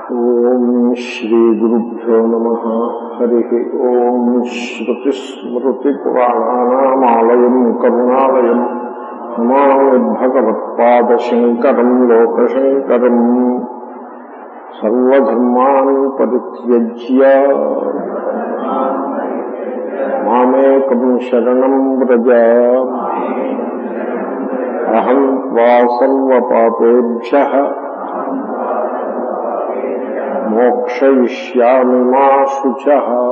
ఓం శ్రీ గురుభ్యో నమ హరి ఓం శ్రుతిస్మృతిపురాణానామాలయం కరుణాలయం నమామి భగవత్పాదశంకరం లోకశంకరం సర్వధర్మాన్ పరిత్యజ్య మామేకం శరణం వ్రజ అహం త్వా సర్వపాపేభ్య మోక్షయిష్యామి మా శుచ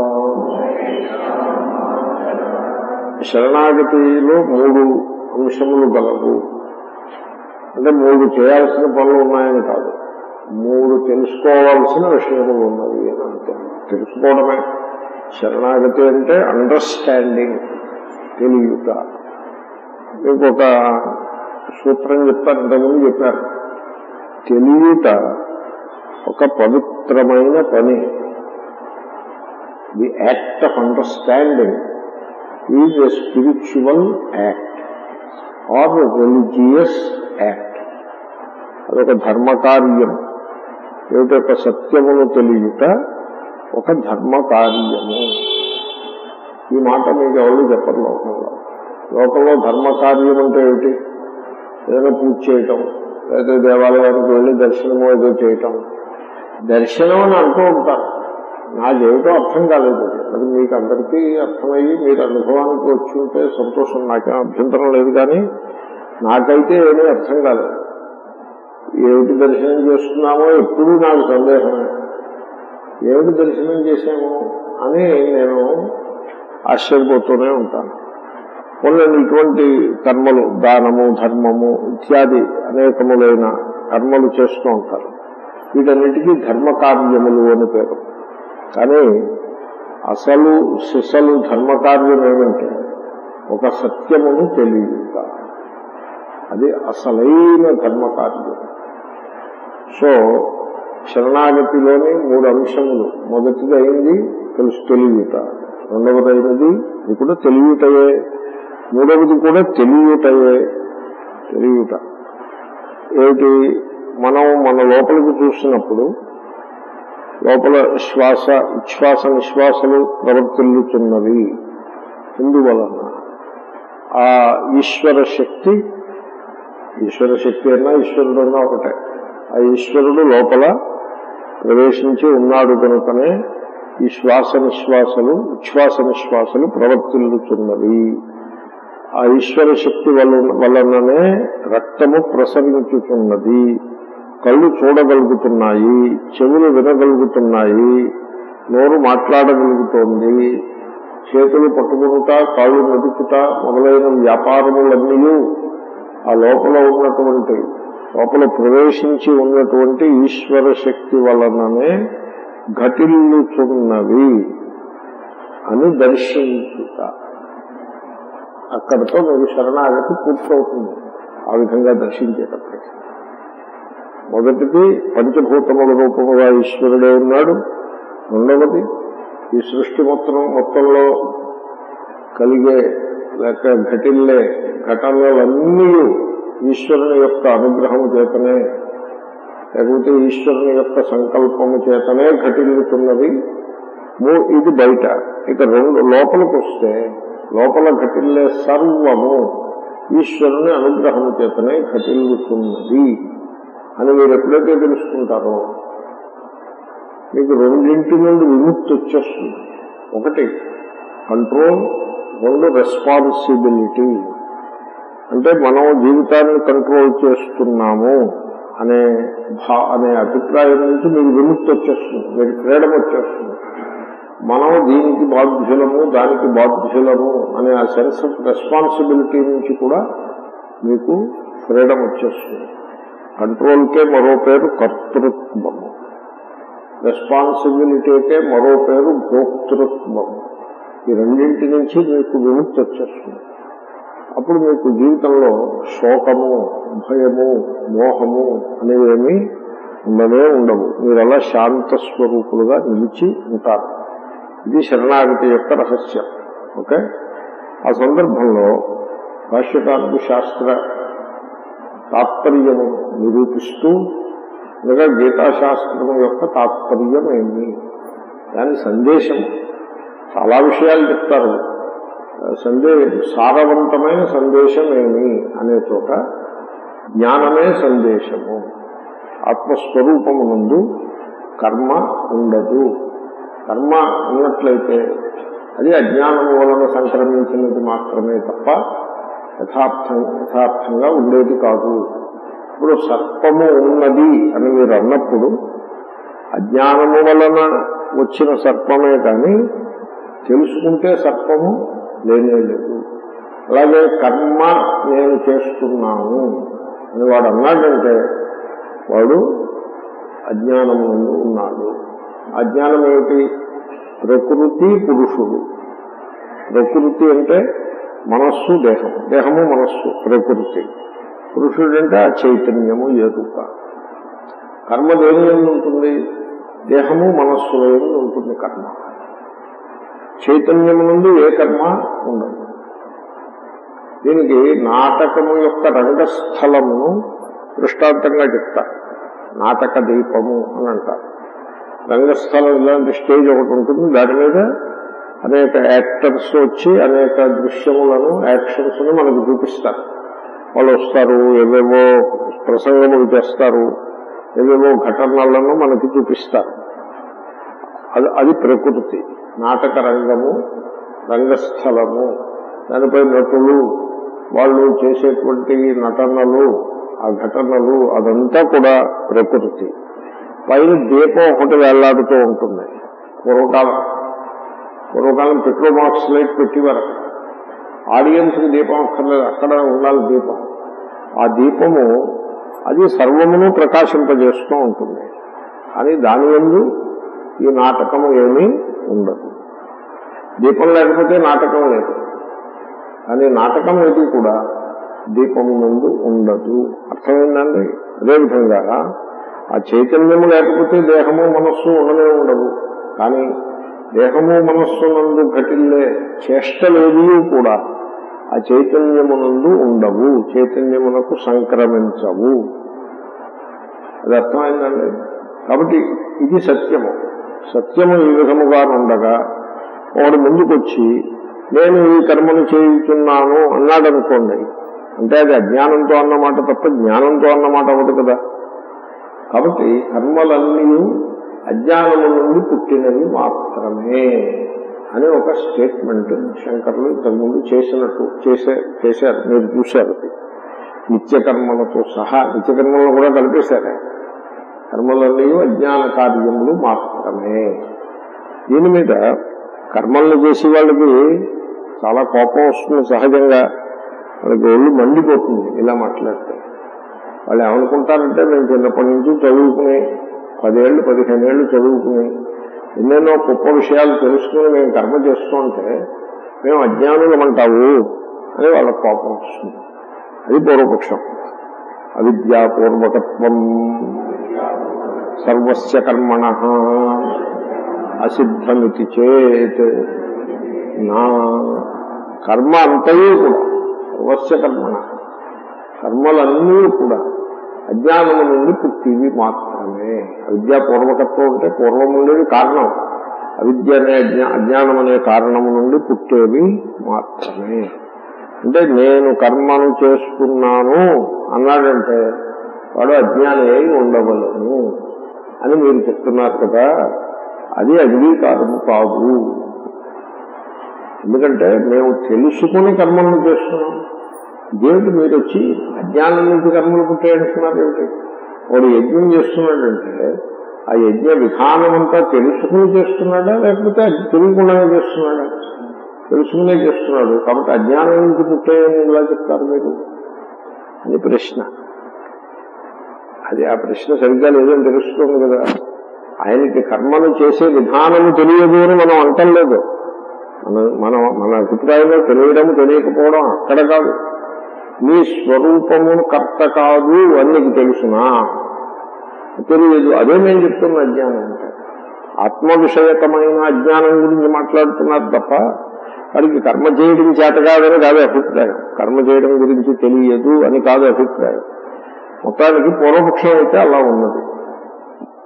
శరణాగతిలో మూడు అంశములు గలవు అంటే మూడు చేయాల్సిన పనులు ఉన్నాయని కాదు మూడు తెలుసుకోవాల్సిన విషయములు ఉన్నవి అని అంటే తెలుసుకోవడమే శరణాగతి అంటే అండర్స్టాండింగ్ తెలియట మీకు ఒక సూత్రం చెప్తాను ఇంతకుముందు చెప్పారు తెలియట ఒక పవిత్రమైన పని the act of understanding is a spiritual act or religious act అదొక ధర్మకార్యం ఏమిటొక సత్యమును తెలియట ఒక ధర్మకార్యము ఈ మాట మీకు ఎవరు చెప్పరు లోకంలో లోకంలో ధర్మకార్యం అంటే ఏమిటి ఏదైనా పూజ చేయటం లేదా దేవాలయానికి వెళ్ళి దర్శనమో ఏదో చేయటం దర్శనం అని అంటూ ఉంటారు నాకేమిటో అర్థం కాలేదు అది మీకు అందరికీ అర్థమయ్యి మీరు అనుభవానికి వచ్చి ఉంటే సంతోషం నాకేం అభ్యంతరం లేదు కానీ నాకైతే ఏమీ అర్థం కాలేదు ఏమిటి దర్శనం చేస్తున్నామో ఎప్పుడూ నాకు సందేహమే ఏమిటి దర్శనం చేశాము అని నేను ఆశ్చర్యపోతూనే ఉంటాను కొన్ని ఇటువంటి కర్మలు దానము ధర్మము ఇత్యాది అనేకములైన కర్మలు చేస్తూ ఉంటారు వీటన్నిటికీ ధర్మకార్యములు అని పేరు కానీ అసలు సిసలు ధర్మకార్యం ఏమంటే ఒక సత్యమును తెలియట అది అసలైన ధర్మకార్యం సో శరణాగతిలోని మూడు అంశములు మొదటిది అయింది తెలుసు తెలియట రెండవదైనది ఇది కూడా తెలియటయే మూడవది కూడా తెలియటయే తెలియట ఏమిటి మనం మన లోపలికి చూసినప్పుడు లోపల శ్వాస ఉచ్ఛ్వాస నిశ్వాసలు ప్రవర్తిల్లుతున్నవి ఎందువలన ఆ ఈశ్వర శక్తి ఈశ్వర శక్తి అన్నా ఈశ్వరుడు అన్నా ఒకటే ఆ ఈశ్వరుడు లోపల ప్రవేశించి ఉన్నాడు కనుకనే ఈ శ్వాస నిశ్వాసలు ఉచ్ఛ్వాస నిశ్వాసలు ప్రవర్తిల్లుతున్నవి ఆ ఈశ్వర శక్తి వల్ల వలననే రక్తము ప్రసరించుతున్నది కళ్ళు చూడగలుగుతున్నాయి చెవులు వినగలుగుతున్నాయి నోరు మాట్లాడగలుగుతోంది చేతులు పట్టుకునుట కాళ్ళు నడుపుట మొదలైన వ్యాపారములన్నీ ఆ లోపల ఉన్నటువంటి లోపల ప్రవేశించి ఉన్నటువంటి ఈశ్వర శక్తి వలననే ఘటిల్లుచున్నవి అని దర్శించుట అక్కడితో మీరు శరణాగతి పూర్తవుతుంది ఆ విధంగా దర్శించేటప్పటికి మొదటిది పంచభూతముల రూపముగా ఈశ్వరుడే ఉన్నాడు రెండవది ఈ సృష్టి మొత్తం మొత్తంలో కలిగే లేక ఘటిల్లే ఘటనలన్నీ ఈశ్వరుని యొక్క అనుగ్రహము చేతనే లేకపోతే ఈశ్వరుని యొక్క సంకల్పము చేతనే ఘటిల్లుతున్నవి ఇది బయట ఇక రెండు లోపలికి వస్తే లోపల ఘటిల్లే సర్వము ఈశ్వరుని అనుగ్రహము చేతనే ఘటిల్లుతున్నది అని మీరు ఎప్పుడైతే తెలుసుకుంటారో మీకు రెండింటి నుండి విముక్తి వచ్చేస్తుంది ఒకటి కంట్రోల్ రెండు రెస్పాన్సిబిలిటీ అంటే మనం జీవితాన్ని కంట్రోల్ చేస్తున్నాము అనే భా అనే అభిప్రాయం నుంచి మీకు విముక్తి వచ్చేస్తుంది మీకు ఫ్రీడమ్ వచ్చేస్తుంది మనం దీనికి బాధ్యులము దానికి బాధ్యులము అనే ఆ సెన్స్ ఆఫ్ రెస్పాన్సిబిలిటీ నుంచి కూడా మీకు ఫ్రీడమ్ వచ్చేస్తుంది కంట్రోల్కే మరో పేరు కర్తృత్వము రెస్పాన్సిబిలిటీకే మరో పేరు భోక్తృత్వము ఈ రెండింటి నుంచి మీకు విముక్తి వచ్చేస్తుంది అప్పుడు మీకు జీవితంలో శోకము భయము మోహము అనేవేమీ ఉండనే ఉండవు మీరు అలా శాంత స్వరూపులుగా నిలిచి ఉంటారు ఇది శరణాగతి యొక్క రహస్యం ఓకే ఆ సందర్భంలో భాష్యకారుడు శాస్త్ర తాత్పర్యము నిరూపిస్తూ అనగా గీతాశాస్త్రం యొక్క తాత్పర్యం ఏమి దాని సందేశం చాలా విషయాలు చెప్తారు సందే సారవంతమైన సందేశం ఏమి అనే చోట జ్ఞానమే సందేశము ఆత్మస్వరూపమునందు కర్మ ఉండదు కర్మ ఉన్నట్లయితే అది అజ్ఞానము వలన సంక్రమించినది మాత్రమే తప్ప యథార్థం యథార్థంగా ఉండేది కాదు ఇప్పుడు సర్పము ఉన్నది అని మీరు అన్నప్పుడు అజ్ఞానము వలన వచ్చిన సర్పమే కానీ తెలుసుకుంటే సర్పము లేనే లేదు అలాగే కర్మ నేను చేస్తున్నాను అని వాడు అన్నాడంటే వాడు అజ్ఞానము నుండి ఉన్నాడు అజ్ఞానం ఏమిటి ప్రకృతి పురుషుడు ప్రకృతి అంటే మనస్సు దేహం దేహము మనస్సు ప్రకృతి పురుషుడు అంటే ఆ చైతన్యము ఎరుక కర్మ దేని ఎందు ఉంటుంది దేహము మనస్సు ఎందు ఉంటుంది కర్మ చైతన్యము నుండి ఏ కర్మ ఉండదు దీనికి నాటకము యొక్క రంగస్థలమును దృష్టాంతంగా చెప్తారు నాటక దీపము అని అంటారు రంగస్థలం ఇలాంటి స్టేజ్ ఒకటి ఉంటుంది దాని మీద అనేక యాక్టర్స్ వచ్చి అనేక దృశ్యములను యాక్షన్స్ ను మనకు చూపిస్తారు వాళ్ళు వస్తారు ఏవేవో ప్రసంగములు చేస్తారు ఏవేవో ఘటనలను మనకి చూపిస్తారు అది అది ప్రకృతి నాటక రంగము రంగస్థలము దానిపై నటులు వాళ్ళు చేసేటువంటి నటనలు ఆ ఘటనలు అదంతా కూడా ప్రకృతి పైన దీపం ఒకటి వేళ్లాడుతూ ఉంటుంది పూర్వకాలం పూర్వకాలం పెట్రోమాక్స్ లైట్ పెట్టేవారు అక్కడ ఆడియన్స్ కి దీపం అక్కర్లేదు అక్కడ ఉండాలి దీపం ఆ దీపము అది సర్వమును ప్రకాశింపజేస్తూ ఉంటుంది కానీ దాని ఎందు ఈ నాటకము ఏమీ ఉండదు దీపం లేకపోతే నాటకం లేదు కానీ నాటకం ఏది కూడా దీపము ముందు ఉండదు అర్థమైందండి అదేవిధంగా ఆ చైతన్యము లేకపోతే దేహము మనస్సు ఉండనే ఉండదు కానీ దేహము మనస్సు నందు ఘటిల్లే చేష్టలేవి కూడా ఆ చైతన్యమునందు ఉండవు చైతన్యమునకు సంక్రమించవు అది అర్థమైందండి కాబట్టి ఇది సత్యము సత్యము ఈ విధముగా ఉండగా వాడు ముందుకొచ్చి నేను ఈ కర్మను చేయుచున్నాను అన్నాడనుకోండి అంటే అది అజ్ఞానంతో అన్నమాట తప్ప జ్ఞానంతో అన్నమాట అవ్వదు కదా కాబట్టి కర్మలన్నీ అజ్ఞానము నుండి పుట్టినవి మాత్రమే అని ఒక స్టేట్మెంట్ శంకర్లు ఇంతకుముందు చేసినట్టు చేసే చేశారు మీరు చూశారు అది. నిత్యకర్మలతో సహా నిత్యకర్మలను కూడా కలిపేశారు కర్మలన్నీ అజ్ఞాన కార్యములు మాత్రమే దీని మీద కర్మలను చేసే వాళ్ళకి చాలా కోపం వస్తుంది సహజంగా వాళ్ళకి ఒళ్ళు మండిపోతుంది ఇలా మాట్లాడితే వాళ్ళు ఏమనుకుంటారంటే మేము చిన్నప్పటి నుంచి చదువుకుని పదేళ్ళు పదిహేను ఏళ్ళు చదువుకుని ఎన్నెన్నో గొప్ప విషయాలు తెలుసుకుని మేము కర్మ చేస్తుంటే మేము అజ్ఞానులమంటావు అని వాళ్ళ కోపం వస్తుంది అది పూర్వపక్షం అవిద్యాపూర్వకత్వం సర్వస్య కర్మణ అసిద్ధమితి చేత్ నా కర్మ అంతయు కూడా సర్వస్య కర్మణ కర్మలన్నీ కూడా అజ్ఞానము నుండి పుట్టివి మాత్రమే అవిద్యాపూర్వకత్వం అంటే పూర్వం ఉండేది కారణం అవిద్య అనే అజ్ఞా అజ్ఞానం అనే కారణము నుండి పుట్టేవి మాత్రమే అంటే నేను కర్మను చేస్తున్నాను అన్నాడంటే వాడు అజ్ఞాని అయి ఉండవలను అని మీరు చెప్తున్నారు కదా అది అంగీకారము కాదు ఎందుకంటే మేము తెలుసుకుని కర్మలను చేస్తున్నాం ఇదేమిటి మీరు వచ్చి అజ్ఞానం నుంచి కర్మలు పుట్టాయంటున్నారు ఏమిటి వాడు యజ్ఞం చేస్తున్నాడంటే ఆ యజ్ఞ విధానం అంతా తెలుసుకుని చేస్తున్నాడా లేకపోతే అది తెలియకుండానే చేస్తున్నాడా తెలుసుకునే చేస్తున్నాడు కాబట్టి అజ్ఞానం నుంచి పుట్టాయని ఇలా చెప్తారు మీరు అని ప్రశ్న అది ఆ ప్రశ్న సరిగ్గా లేదని తెలుస్తుంది కదా ఆయనకి కర్మను చేసే విధానము తెలియదు అని మనం అంటలేదు మన మన మన అభిప్రాయంలో తెలియడం తెలియకపోవడం అక్కడ కాదు నీ స్వరూపమును కర్త కాదు అని నీకు తెలుసునా తెలియదు అదే నేను చెప్తున్న అజ్ఞానం అంటే ఆత్మ విషయకమైన అజ్ఞానం గురించి మాట్లాడుతున్నారు తప్ప వాడికి కర్మ చేయడం చేత కాదని కాదు అభిప్రాయం కర్మ చేయడం గురించి తెలియదు అని కాదు అభిప్రాయం మొత్తానికి పూర్వపక్షం అయితే అలా ఉన్నది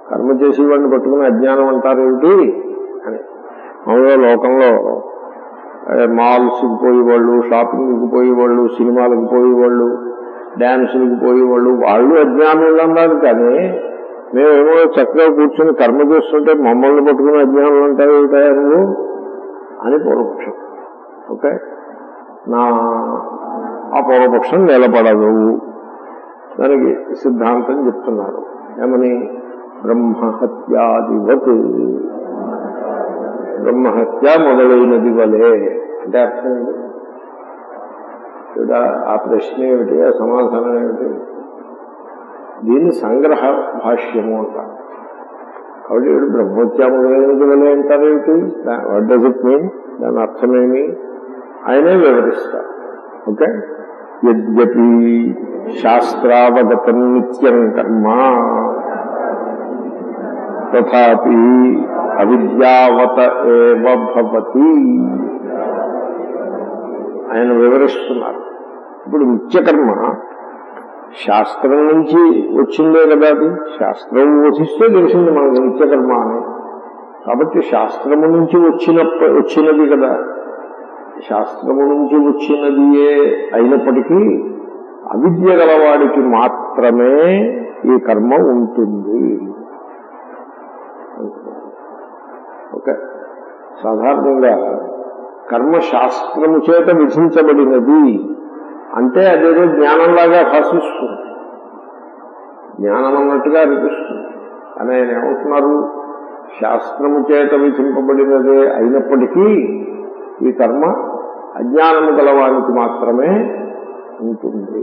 కర్మ చేసేవాడిని పట్టుకుని అజ్ఞానం అంటారేమిటి అని మామూలుగా లోకంలో మాల్స్కి పోయేవాళ్ళు షాపింగ్కి పోయేవాళ్ళు సినిమాలకు పోయేవాళ్ళు డ్యాన్సులకు పోయేవాళ్ళు వాళ్ళు అజ్ఞానులు అన్నారు కానీ మేమేమో చక్కగా కూర్చొని కర్మ చేస్తుంటే మమ్మల్ని పట్టుకుని అజ్ఞానులు అంటారు నువ్వు అని పూర్వపక్షం ఓకే నా ఆ పూర్వపక్షం నిలబడదు దానికి సిద్ధాంతం చెప్తున్నారు ఏమని బ్రహ్మహత్యాదివత్ బ్రహ్మహత్య మొదలైనది వలే అంటే అర్థం ఏంటి ఇక్కడ ఆ ప్రశ్న ఏమిటి ఆ సమాధానం ఏమిటి దీన్ని సంగ్రహ భాష్యము అంటారు కాబట్టి ఇప్పుడు బ్రహ్మహత్య మొదలైనది వలే అంటారేమిటి వాట్ డస్ ఇట్ మీన్ దాని అర్థమేమి ఆయనే వివరిస్తారు ఓకే యద్యపి శాస్త్రావగతం నిత్యం కర్మ తథాపి అవిద్యావత ఏవ భవతి ఆయన వివరిస్తున్నారు ఇప్పుడు నిత్యకర్మ శాస్త్రం నుంచి వచ్చిందే కదా అది శాస్త్రం బోధిస్తే తెలిసింది మనకు నిత్యకర్మ అని కాబట్టి శాస్త్రము నుంచి వచ్చిన వచ్చినది కదా శాస్త్రము నుంచి వచ్చినదియే అయినప్పటికీ అవిద్య గలవాడికి మాత్రమే ఈ కర్మ ఉంటుంది ఓకే సాధారణంగా కర్మ శాస్త్రము చేత విధించబడినది అంటే అదేదో జ్ఞానంలాగా భాషిస్తుంది జ్ఞానం అన్నట్టుగా అనిపిస్తుంది అని ఆయన ఏమంటున్నారు శాస్త్రము చేత విధింపబడినదే అయినప్పటికీ ఈ కర్మ అజ్ఞానము గలవానికి మాత్రమే ఉంటుంది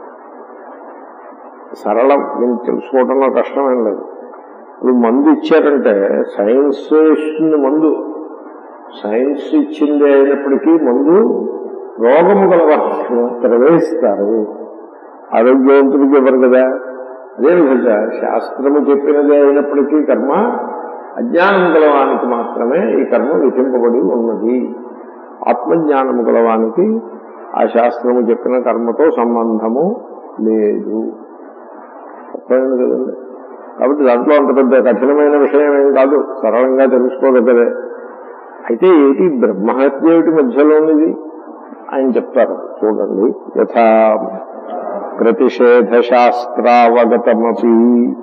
సరళం నేను తెలుసుకోవడంలో కష్టమేం లేదు ఇప్పుడు మందు ఇచ్చారంటే సైన్స్ ఇస్తుంది మందు సైన్స్ ఇచ్చింది అయినప్పటికీ మందు రోగము గలవారికి మాత్రమే ఇస్తారు ఆరోగ్యవంతుడికి ఇవ్వరు కదా అదేవిధంగా శాస్త్రము చెప్పినదే అయినప్పటికీ కర్మ అజ్ఞానం గలవానికి మాత్రమే ఈ కర్మ విధింపబడి ఉన్నది ఆత్మజ్ఞానము గలవానికి ఆ శాస్త్రము చెప్పిన కర్మతో సంబంధము లేదు అర్థమైంది కదండి కాబట్టి దాంట్లో అంత పెద్ద కఠినమైన విషయం ఏం కాదు సరళంగా తెలుసుకోదగ్గదే అయితే ఏమిటి బ్రహ్మహత్య ఏమిటి మధ్యలో ఉన్నది ఆయన చెప్తారు చూడండి యథా ప్రతిషేధ శాస్త్రావగతమపి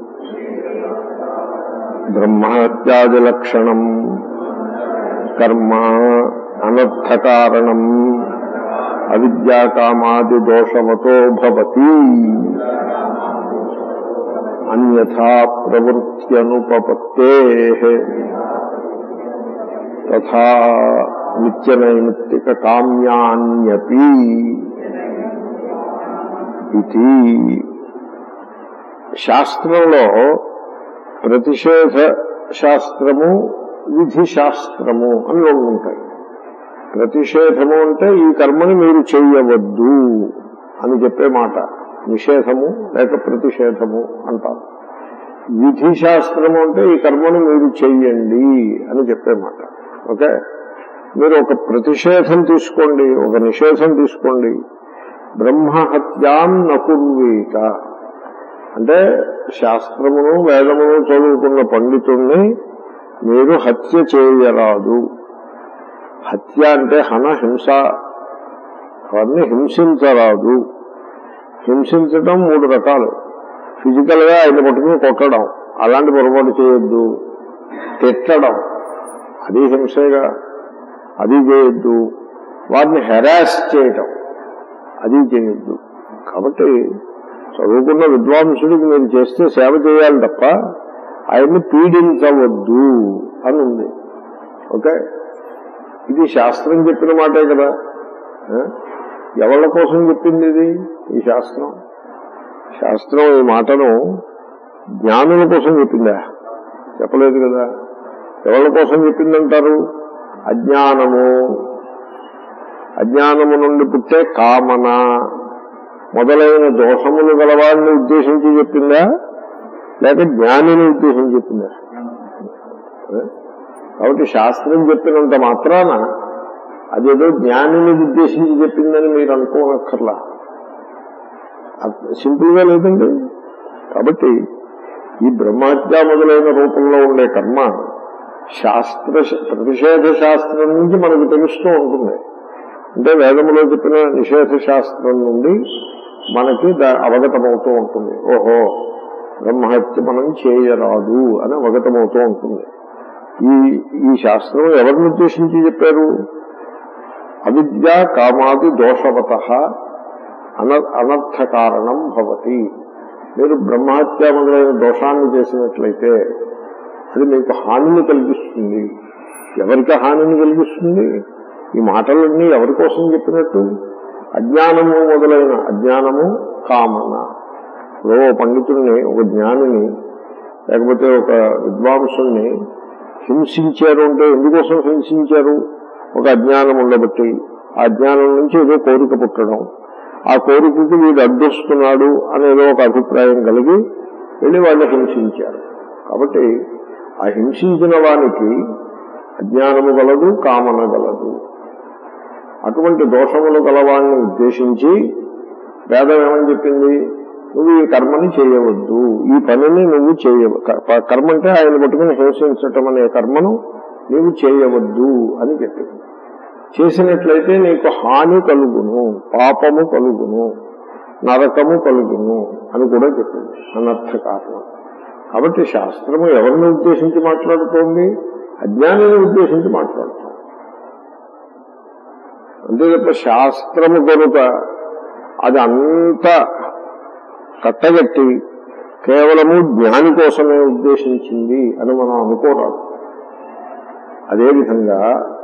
బ్రహ్మహత్యాది లక్షణం కర్మ అనర్థకారణం అవిద్యాకామాది దోషవతో భవతి అన్యథా ప్రవృత్యనుపపత్తే తథా నిత్యనైమిత్తిక కామ్యాన్యపి ఇది శాస్త్రంలో ప్రతిషేధ శాస్త్రము విధి శాస్త్రము అని రెండు ఉంటాయి ప్రతిషేధము అంటే ఈ కర్మని మీరు చేయవద్దు అని చెప్పే మాట నిషేధము లేక ప్రతిషేధము అంటారు విధి శాస్త్రము అంటే ఈ కర్మను మీరు చెయ్యండి అని చెప్పే మాట ఓకే మీరు ఒక ప్రతిషేధం తీసుకోండి ఒక నిషేధం తీసుకోండి బ్రహ్మహత్యాం నకుర్వీత అంటే శాస్త్రమును వేదమును చదువుకున్న పండితుణ్ణి మీరు హత్య చేయరాదు హత్య అంటే హన హింస అవన్నీ హింసించరాదు హింసించటం మూడు రకాలు ఫిజికల్ గా ఆయన పట్టుకుని కొట్టడం అలాంటి పొరపాటు చేయొద్దు తిట్టడం అది హింసేగా అది చేయొద్దు వారిని హెరాస్ చేయటం అది చేయొద్దు కాబట్టి చదువుకున్న విద్వాంసుడికి మీరు చేస్తే సేవ చేయాలి తప్ప ఆయన్ని పీడించవద్దు అని ఉంది ఓకే ఇది శాస్త్రం చెప్పిన మాటే కదా ఆ? ఎవళ్ళ కోసం చెప్పింది ఇది ఈ శాస్త్రం శాస్త్రం ఈ మాటను జ్ఞానుల కోసం చెప్పిందా చెప్పలేదు కదా ఎవరి కోసం చెప్పిందంటారు అజ్ఞానము అజ్ఞానము నుండి పుట్టే కామన మొదలైన దోషములు గలవాడిని ఉద్దేశించి చెప్పిందా లేక జ్ఞానిని ఉద్దేశించి చెప్పిందా ఏ? కాబట్టి శాస్త్రం చెప్పినంత మాత్రాన అదేదో జ్ఞానిని ఉద్దేశించి చెప్పిందని మీరు అనుకోనక్కర్లా సింపుల్ గా లేదండి కాబట్టి ఈ బ్రహ్మహత్య మొదలైన రూపంలో ఉండే కర్మ శాస్త్ర ప్రతిషేధ శాస్త్రం నుంచి మనకు తెలుస్తూ ఉంటుంది అంటే వేదంలో చెప్పిన నిషేధ శాస్త్రం నుండి మనకి దా- అవగతమవుతూ ఉంటుంది ఓహో బ్రహ్మహత్య మనం చేయరాదు అని అవగతమవుతూ ఉంటుంది ఈ ఈ శాస్త్రం ఎవరిని ఉద్దేశించి చెప్పారు అవిద్య కామాది దోషవత అన అనర్థ కారణం భవతి మీరు బ్రహ్మహత్య మొదలైన దోషాన్ని చేసినట్లయితే అది మీకు హానిని కలిగిస్తుంది ఎవరికి హానిని కలిగిస్తుంది ఈ మాటలన్నీ ఎవరి కోసం చెప్పినట్టు అజ్ఞానము మొదలైన అజ్ఞానము కామన ఇప్పుడు ఓ పండితుడిని ఒక జ్ఞానిని లేకపోతే ఒక విద్వాంసుల్ని హింసించారు అంటే ఎందుకోసం హింసించారు ఒక అజ్ఞానం ఉండబట్టి ఆ అజ్ఞానం నుంచి ఏదో కోరిక పుట్టడం ఆ కోరికకి వీడు అడ్డొస్తున్నాడు అనేదో ఒక అభిప్రాయం కలిగి వెళ్ళి వాళ్ళు హింసించారు కాబట్టి ఆ హింసించిన వానికి అజ్ఞానము గలదు కామన గలదు అటువంటి దోషములు గలవాణ్ణి ఉద్దేశించి వేదం ఏమని చెప్పింది నువ్వు ఈ కర్మని చేయవద్దు ఈ పనిని నువ్వు చేయవ క- కర్మ అంటే ఆయన పట్టుకుని హింసించటం అనే కర్మను నీవు చేయవద్దు అని చెప్పింది చేసినట్లయితే నీకు హాని కలుగును పాపము కలుగును నరకము కలుగును అని కూడా చెప్పింది అనర్థ కారణం కాబట్టి శాస్త్రము ఎవరిని ఉద్దేశించి మాట్లాడుతోంది అజ్ఞానిని ఉద్దేశించి మాట్లాడుతోంది అంతే తప్ప శాస్త్రము కనుక అది అంతా కట్టగట్టి కేవలము జ్ఞాని కోసమే ఉద్దేశించింది అని మనం అనుకోరాదు అదేవిధంగా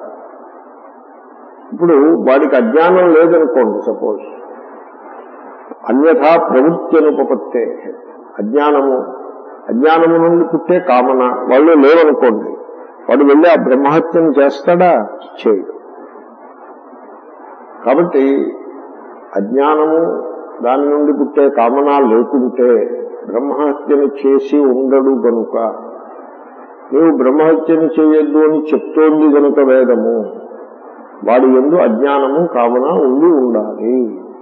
ఇప్పుడు వాడికి అజ్ఞానం లేదనుకోండి సపోజ్ అన్యథా ప్రవృత్తి అనుపపత్తే అజ్ఞానము అజ్ఞానము నుండి పుట్టే కామన వాళ్ళు లేవనుకోండి వాడు వెళ్ళి ఆ బ్రహ్మహత్యను చేస్తాడా చేయడు కాబట్టి అజ్ఞానము దాని నుండి పుట్టే కామన లేకుంటే బ్రహ్మహత్యను చేసి ఉండడు గనుక నీవు బ్రహ్మహత్యను చేయొద్దు అని చెప్తోంది గనుక వేదము వాడి ఎందు అజ్ఞానము కామన ఉండి ఉండాలి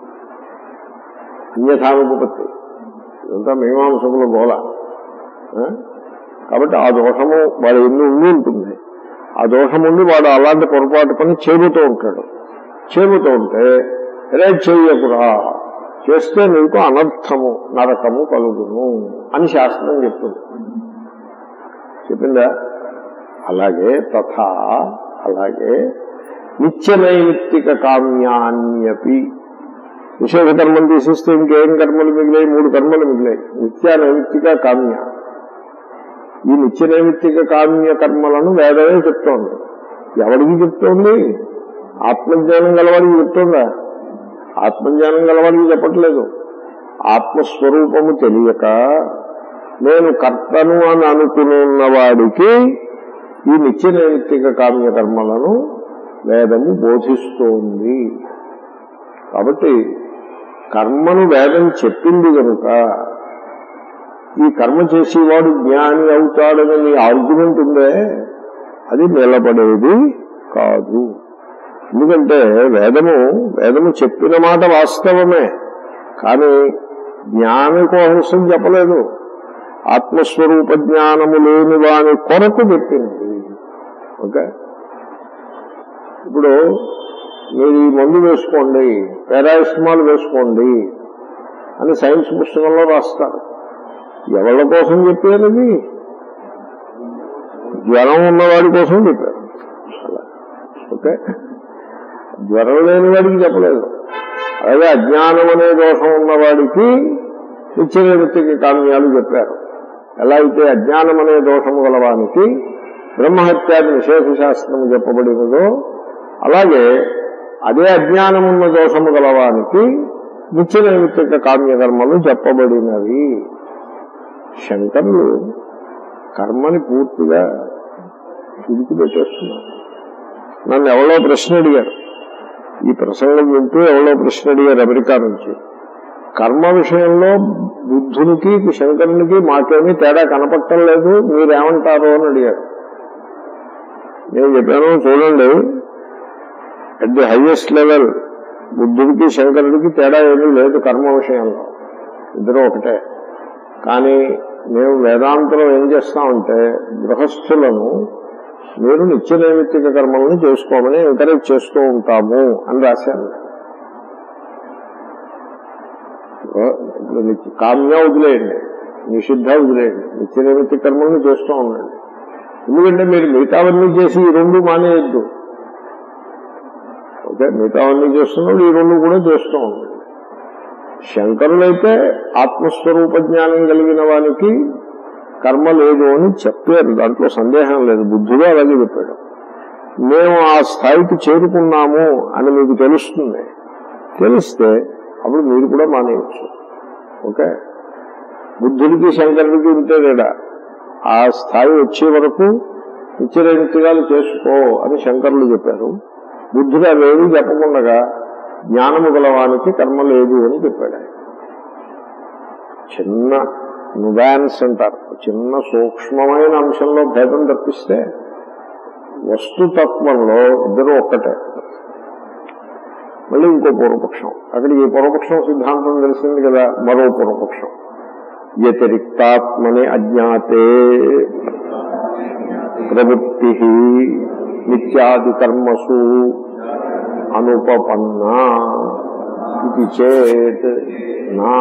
అన్యథానుపత్తి ఇదంతా మీమాంసకుల గోళ ఆ? కాబట్టి ఆ దోషము వాడి ఎందు ఉండి ఉంటుంది ఆ దోషం ఉండి వాడు అలాంటి పొరపాటు పని చేయబోతూ ఉంటాడు చేయబోతూ ఉంటే రే చెయ్యకురా చేస్తే నీకు అనర్థము నరకము కలుగును అని శాస్త్రం చెప్తుంది చెప్పిందా అలాగే తథా అలాగే నిత్యనైమిత్తిక కామ్యాన్యపి నిషేధ కర్మలు తీసేస్తే ఇంకేం కర్మలు మిగిలాయి మూడు కర్మలు మిగిలాయి నిత్య నైమిత్తిక కామ్య ఈ నిత్య నైమిత్తిక కామ్య కర్మలను వేదమే చెప్తోంది ఎవరికి చెప్తోంది ఆత్మజ్ఞానం గలవాడికి చెప్తోందా ఆత్మజ్ఞానం గలవాడికి చెప్పట్లేదు ఆత్మస్వరూపము తెలియక నేను కర్తను అని అనుకున్న వాడికి ఈ నిత్య నైమిత్తిక కామ్య కర్మలను వేదము బోధిస్తోంది కాబట్టి కర్మను వేదం చెప్పింది కనుక ఈ కర్మ చేసేవాడు జ్ఞాని అవుతాడని నీ ఆర్గ్యుమెంట్ ఉందే అది నిలబడేది కాదు ఎందుకంటే వేదము వేదము చెప్పిన మాట వాస్తవమే కానీ జ్ఞాని కోసం చెప్పలేదు ఆత్మస్వరూప జ్ఞానము లేని వాని కొరకు చెప్పింది ఓకే ఇప్పుడు మీరు ఈ మందు వేసుకోండి పారాసిటమాల్ వేసుకోండి అని సైన్స్ పుస్తకంలో రాస్తారు ఎవరి కోసం చెప్పారు అది జ్వరం ఉన్నవాడి కోసం చెప్పారు అలా ఓకే జ్వరం లేని వాడికి చెప్పలేదు అలాగే అజ్ఞానం అనే దోషం ఉన్నవాడికి నిత్యనివృత్తికి కామ్యాలు చెప్పారు ఎలా అయితే అజ్ఞానం అనే దోషము గలవానికి బ్రహ్మహత్యాది నిషేధ శాస్త్రము చెప్పబడినదో అలాగే అదే అజ్ఞానమున్న దోషము గలవానికి నిత్య నైమిత్తిక కామ్యకర్మలు చెప్పబడినవి శంకరులు కర్మని పూర్తిగా విడిచిపెట్టేస్తున్నారు నన్ను ఎవరో ప్రశ్న అడిగారు ఈ ప్రసంగం వింటూ ఎవరో ప్రశ్న అడిగారు అమెరికా నుంచి కర్మ విషయంలో బుద్ధునికి శంకరునికి మాకేమీ తేడా కనపడటం లేదు మీరేమంటారు అని అడిగారు నేను చెప్పాను చూడండి అట్ ది హైయెస్ట్ లెవెల్ బుద్ధుడికి శంకరుడికి తేడా ఏమీ లేదు కర్మ విషయంలో ఇద్దరు ఒకటే కానీ మేము వేదాంతరం ఏం చేస్తామంటే గృహస్థులను మీరు నిత్య నైమిత్తిక కర్మలను చేసుకోమని ఎంకరేజ్ చేస్తూ ఉంటాము అని రాశాను ఇప్పుడు నిత్య- కామ్య వదిలేయండి నిషిద్ధ వదిలేయండి నిత్య నైమిత్తిక కర్మలను చేస్తూ ఉండండి ఎందుకంటే మీరు మిగతావన్నీ చేసి ఈ రెండు మానేయద్దు ఓకే మిగతావన్నీ చేస్తున్నాడు ఈ రెండు కూడా చేస్తూ ఉండండి శంకరులైతే ఆత్మస్వరూప జ్ఞానం కలిగిన వానికి కర్మ లేదు అని చెప్పారు దాంట్లో సందేహం లేదు బుద్ధుడు అలాగే చెప్పాడు మేము ఆ స్థాయికి చేరుకున్నాము అని మీకు తెలుస్తుంది తెలిస్తే అప్పుడు మీరు కూడా మానేయచ్చు ఓకే బుద్ధుడికి శంకరుడికి ఉంటే తేడా ఆ స్థాయి వచ్చే వరకు నిత్యనైమిత్తిగాలు చేసుకో అని శంకరులు చెప్పారు బుద్ధుడు అవేమీ చెప్పకుండా జ్ఞానము గలవానికి కర్మ లేదు అని చెప్పాడు ఆయన చిన్న నువాన్స్ అంటారు చిన్న సూక్ష్మమైన అంశంలో భేదం తప్పిస్తే వస్తుతత్వంలో ఇద్దరు ఒక్కటే మళ్ళీ ఇంకో పూర్వపక్షం అక్కడికి ఈ పూర్వపక్షం సిద్ధాంతం తెలిసింది కదా మరో పూర్వపక్షం వ్యతిరిక్తాత్మని అజ్ఞాతే ప్రవృత్తి నిత్యాది కర్మసు అనుపపన్నా ఇది చేత్ నా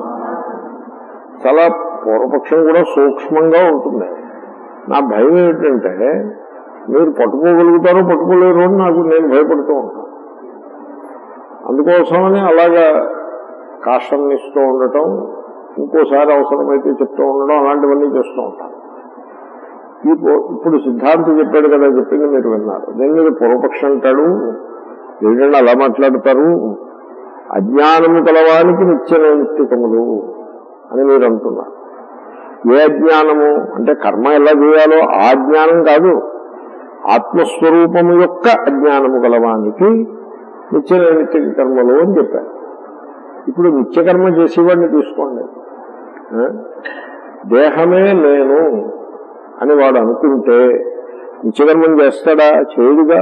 చాలా పూర్వపక్షం కూడా సూక్ష్మంగా ఉంటుంది నా భయం ఏమిటంటే మీరు పట్టుకోగలుగుతారో పట్టుకోలేరు అని నాకు నేను భయపడుతూ ఉంటాను అందుకోసమని అలాగా కాషన్ ఇస్తూ ఉండటం ఇంకోసారి అవసరమైతే చెప్తూ ఉండడం అలాంటివన్నీ చేస్తూ ఉంటాను ఈ పూ- ఇప్పుడు సిద్ధాంతి చెప్పాడు కదా చెప్పింది మీరు విన్నారు దీని మీద పూర్వపక్షం అంటాడు ఏంటంటే అలా మాట్లాడతారు అజ్ఞానము కలవానికి నిత్యనైమిత్తికములు అని మీరు అంటున్నారు ఏ అజ్ఞానము అంటే కర్మ ఎలా చేయాలో ఆ జ్ఞానం కాదు ఆత్మస్వరూపము యొక్క అజ్ఞానము గలవానికి నిత్యనైమిత్తిక కర్మలు అని చెప్పారు ఇప్పుడు నిత్యకర్మ చేసేవాడిని తీసుకోండి ఆ? దేహమే నేను అని వాడు అనుకుంటే నిత్యకర్మం చేస్తాడా చేయడుగా